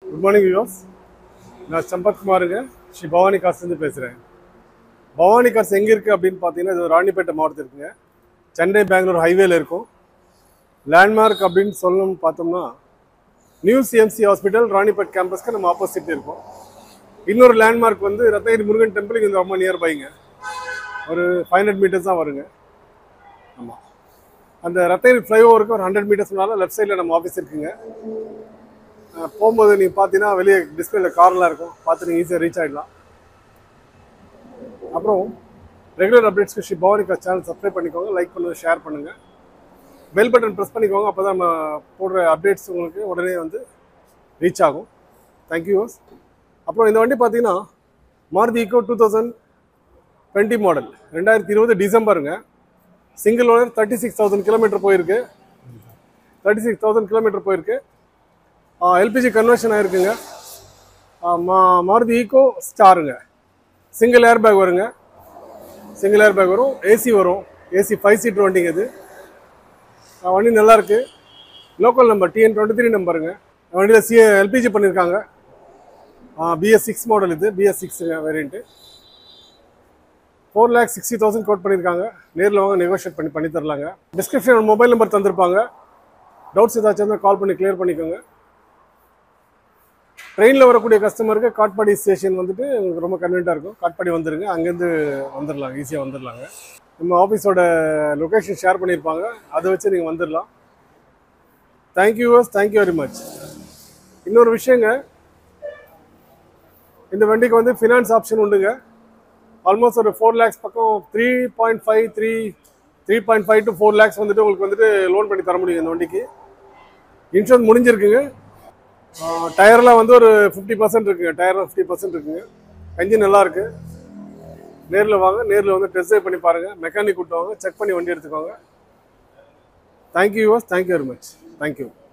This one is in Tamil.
குட் மார்னிங் வியூஸ் நான் சம்பத் குமாருங்க ஸ்ரீ பவானி கார்ஸ்லேருந்து பேசுகிறேன் பவானி கார்ஸ் எங்கே இருக்குது அப்படின்னு பார்த்தீங்கன்னா இது ராணிப்பேட்டை மாவட்டத்தில் இருக்குங்க சென்னை பெங்களூர் ஹைவேல இருக்கும் லேண்ட்மார்க் அப்படின்னு சொல்லணும்னு பார்த்தோம்னா நியூ சிஎம்சி ஹாஸ்பிட்டல் ராணிப்பேட் கேம்பஸ்க்கு நம்ம ஆப்போசிட் இருக்கும் இன்னொரு லேண்ட்மார்க் வந்து ரத்னகிரி முருகன் டெம்பிள் இங்கே ரொம்ப நியர் பைங்க ஒரு ஃபைவ் ஹண்ட்ரட் மீட்டர்ஸ் தான் வருங்க ஆமாம் அந்த ரத்தகிரி ஃப்ளைஓவருக்கு ஒரு ஹண்ட்ரட் மீட்டர்ஸ்னால லெஃப்ட் சைடில் நம்ம ஆஃபீஸ் இருக்குங்க அஹ் போகும்போது நீங்கள் பார்த்தீங்கன்னா வெளியே டிஸ்பிளேல கார்லாம் இருக்கும் பார்த்து நீங்கள் ஈஸியாக ரீச் ஆகிடலாம் அப்புறம் ரெகுலர் அப்டேட்ஸ்க்கு ஸ்ரீ பவானிகா சேனல் சப்ஸ்கிரைப் பண்ணிக்கோங்க லைக் பண்ணுங்க ஷேர் பண்ணுங்கள் பெல் பட்டன் ப்ரெஸ் பண்ணிக்கோங்க அப்போ தான் நம்ம போடுற அப்டேட்ஸ் உங்களுக்கு உடனே வந்து ரீச் ஆகும் தேங்க்யூ அப்புறம் இந்த வண்டி பார்த்தீங்கன்னா Maruti Eeco two thousand twenty model ரெண்டாயிரத்தி இருபது டிசம்பருங்க single owner thirty six thousand kilometre போயிருக்கு தேர்ட்டி சிக்ஸ் தௌசண்ட் கிலோமீட்டர் போயிருக்கு எல்பிஜி கன்வர்ஷன் ஆயிருக்குங்க ஆ, மா மாருதி ஈக்கோ ஸ்டாருங்க சிங்கிள் ஏர் பேக் வருங்க சிங்கிள் ஏர் பேக் வரும் ஏசி வரும் ஏசி ஃபைவ் சீட் வண்டிங்க இது ஆ, வண்டி நல்லா இருக்கு local number TN twenty three நம்பருங்க வண்டியில் சி எல்பிஜி பண்ணியிருக்காங்க பிஎஸ் சிக்ஸ் மாடல் இது பிஎஸ் சிக்ஸுங்க variant four lakh sixty thousand quote பண்ணியிருக்காங்க நேரில் வாங்க நெகோஷியேட் பண்ணி பண்ணி தரலாங்க டிஸ்கிரிப்ஷன் மொபைல் நம்பர் தந்திருப்பாங்க டவுட்ஸ் ஏதாச்சும் இருந்தால் கால் பண்ணி கிளியர் பண்ணிக்கோங்க ட்ரெயினில் வரக்கூடிய கஸ்டமருக்கு காட்பாடி ஸ்டேஷன் வந்துட்டு உங்களுக்கு ரொம்ப கன்வீனியாக இருக்கும் காட்பாடி வந்துருங்க அங்கேருந்து வந்துடலாம் ஈஸியாக வந்துடலாங்க நம்ம ஆஃபீஸோட லொக்கேஷன் ஷேர் பண்ணியிருப்பாங்க அதை வச்சு நீங்கள் வந்துடலாம் தேங்க்யூ தேங்க்யூ வெரி மச் இன்னொரு விஷயங்க இந்த வண்டிக்கு வந்து ஃபினான்ஸ் ஆப்ஷன் உண்டுங்க ஆல்மோஸ்ட் ஒரு ஃபோர் லேக்ஸ் பக்கம் three point five three three point five to four lakhs வந்துட்டு உங்களுக்கு வந்துட்டு லோன் பண்ணி தர முடியும் இந்த வண்டிக்கு இன்சூரன்ஸ் முடிஞ்சிருக்குங்க டயர்லாம் வந்து ஒரு ஃபிஃப்டி பர்சன்ட் இருக்குங்க டயர் ஃபிஃப்டி பர்சன்ட் இருக்குங்க என்ஜின் நல்லா இருக்கு நேரில் வாங்க நேரில் வந்து டெஸ்ட் ட்ரைவ் பண்ணி பாருங்கள் மெக்கானிக் கூட்டு வாங்க செக் பண்ணி வண்டி எடுத்துக்கோங்க thank you use thank you very much thank you